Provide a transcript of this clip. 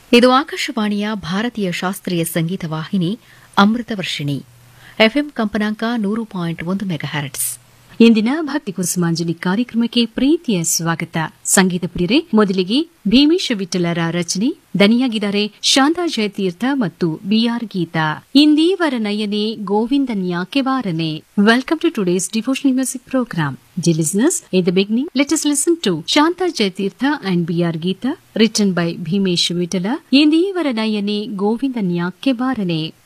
ಇದು ಆಕಾಶವಾಣಿಯ ಭಾರತೀಯ ಶಾಸ್ತ್ರೀಯ ಸಂಗೀತ ವಾಹಿನಿ ಅಮೃತ ವರ್ಷಿಣಿ ಎಫ್ಎಂ ಕಂಪನಾಂಕ ನೂರು ಪಾಯಿಂಟ್ ಒಂದು ಮೆಗಾಹ್ಯಾಟ್ಸ್ ಇಂದಿನ ಭಕ್ತಿ ಕುಸುಮಾಂಜಲಿ ಕಾರ್ಯಕ್ರಮಕ್ಕೆ ಪ್ರೀತಿಯ ಸ್ವಾಗತ ಸಂಗೀತ ಪ್ರಿಯರೇ ಮೊದಲಿಗೆ ಭೀಮೇಶ ವಿಠಲರ ರಚನೆ ದನಿಯಾಗಿದ್ದಾರೆ ಶಾಂತಾ ಜಯತೀರ್ಥ ಮತ್ತು ಬಿಆರ್ ಗೀತಾ ಇಂದೀವರ ನಯನೆ ಗೋವಿಂದನ್ಯಾಕೆ ವಾರನೆ welcome to today's devotional music program Dear listeners, in the beginning, let us listen to Shanta Jaitirtha and B.R. Geeta, written by Bhimesh Vitala, Indivara Nayane Govinda Nyakke Varane.